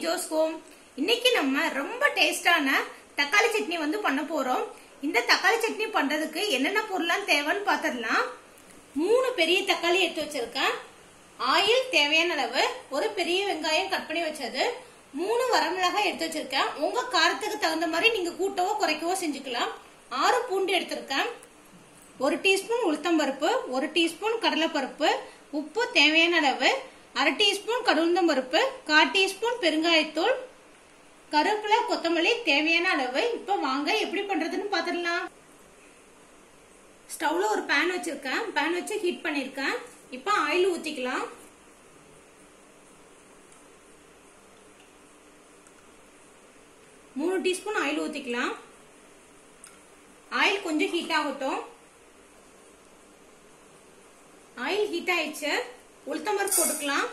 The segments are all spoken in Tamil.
ஜோஸ் ஹோம் இன்னைக்கு நம்ம ரொம்ப டேஸ்டான தக்காளி சட்னி வந்து பண்ண போறோம் இந்த தக்காளி சட்னி பண்றதுக்கு என்னென்ன பொருள்லாம் தேவைன்னு பார்த்துடலாம் மூணு பெரிய தக்காளி எடுத்து வச்சிருக்கேன் ஆயில் தேவையான அளவு ஒரு பெரிய வெங்காயம் கட் பண்ணி வச்சது மூணு வரமிளகாய் எடுத்து வச்சிருக்கேன் உங்க காரத்துக்கு தகுந்த மாதிரி நீங்க கூட்டவோ குறைக்கவோ செஞ்சுக்கலாம் ஆறு பூண்டு எடுத்திருக்கேன் ஒரு டீஸ்பூன் உளுத்தம்பருப்பு ஒரு டீஸ்பூன் கடலைப்பருப்பு உப்பு தேவையான அளவு அரை டீஸ்பூன் கடுந்தம் பருப்பு கால் டீஸ்பூன் பெருங்காயத்தூள் கருவேப்பிலை கொத்தமல்லி தேவையான அளவு இப்ப வாங்க எப்படி பண்றதுன்னு பாத்துடலாம் ஸ்டவ்ல ஒரு பேன் வச்சிருக்கேன் பேன் வச்சு ஹீட் பண்ணிருக்கேன் இப்ப ஆயில் ஊத்திக்கலாம் மூணு டீஸ்பூன் ஆயில் ஊத்திக்கலாம் ஆயில் கொஞ்சம் ஹீட் ஆகட்டும் ஆயில் ஹீட் ஆயிடுச்சு உளுத்தம்பருப்பு போட்டுக்கலாம்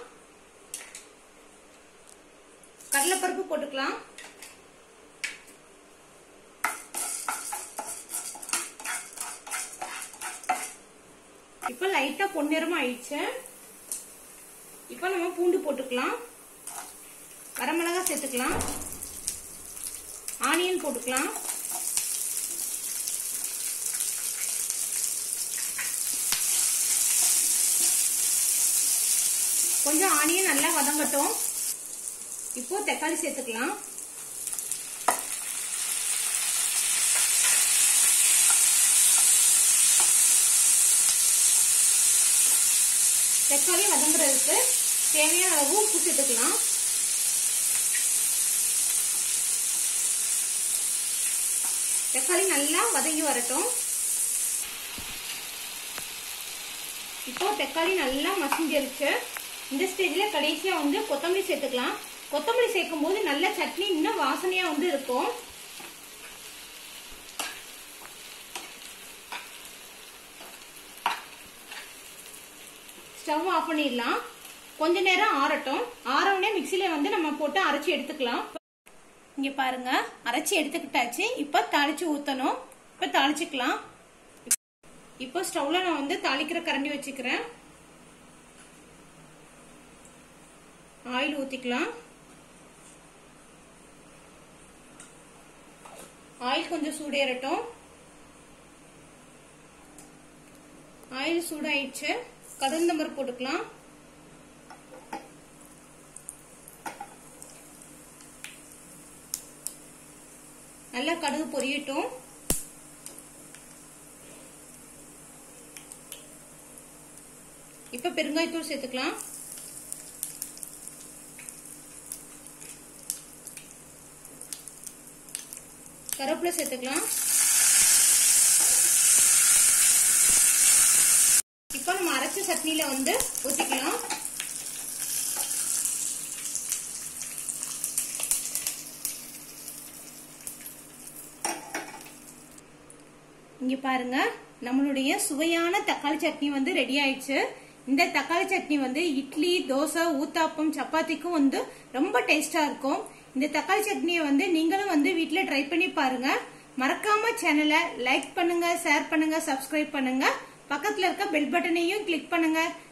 கடலைப்பருப்பு போட்டுக்கலாம் இப்ப லைட்டா பொன்னிறமா ஆயிடுச்சு இப்ப நம்ம பூண்டு போட்டுக்கலாம் வரமிளகா சேர்த்துக்கலாம் ஆனியன் போட்டுக்கலாம் கொஞ்சம் ஆனியன் நல்லா வதங்கட்டும் இப்போ தக்காளி சேர்த்துக்கலாம் தக்காளி வதங்குறதுக்கு தேவையான அளவு உப்பு சேர்த்துக்கலாம் தக்காளி நல்லா வதங்கி வரட்டும் இப்போ தக்காளி நல்லா மசிஞ்சிருச்சு இந்த ஸ்டேஜ்ல கடைசியா வந்து கொத்தமல்லி சேர்த்துக்கலாம் கொத்தமல்லி சேர்க்கும் போது நல்ல சட்னி இன்னும் வாசனையா வந்து இருக்கும் ஸ்டவ் ஆஃப் பண்ணிடலாம் கொஞ்ச நேரம் ஆறட்டும் ஆறவுடனே மிக்சில வந்து நம்ம போட்டு அரைச்சி எடுத்துக்கலாம் இங்க பாருங்க அரைச்சி எடுத்துக்கிட்டாச்சு இப்ப தாளிச்சு ஊத்தணும் இப்ப தாளிச்சுக்கலாம் இப்போ ஸ்டவ்ல நான் வந்து தாளிக்கிற கரண்டி வச்சுக்கிறேன் ஆயில் ஊத்திக்கலாம் ஆயில் கொஞ்சம் சூடேறட்டும் ஆயில் சூடாயிடுச்சு கடுந்தம்பர் போட்டுக்கலாம் நல்லா கடுகு பொரியட்டும் இப்ப பெருங்காயத்தூள் சேர்த்துக்கலாம் கருவேப்பிலை சேர்த்துக்கலாம் இப்போ நம்ம அரைச்ச சட்னியில வந்து ஊத்திக்கலாம் இங்க பாருங்க நம்மளுடைய சுவையான தக்காளி சட்னி வந்து ரெடி ஆயிடுச்சு இந்த தக்காளி சட்னி வந்து இட்லி தோசை ஊத்தாப்பம் சப்பாத்திக்கும் வந்து ரொம்ப டேஸ்டா இருக்கும் இந்த தக்காளி சட்னியை வந்து நீங்களும் வந்து வீட்டுல ட்ரை பண்ணி பாருங்க மறக்காம சேனலை லைக் பண்ணுங்க ஷேர் பண்ணுங்க சப்ஸ்கிரைப் பண்ணுங்க பக்கத்துல இருக்க பெல் பட்டனையும் கிளிக் பண்ணுங்க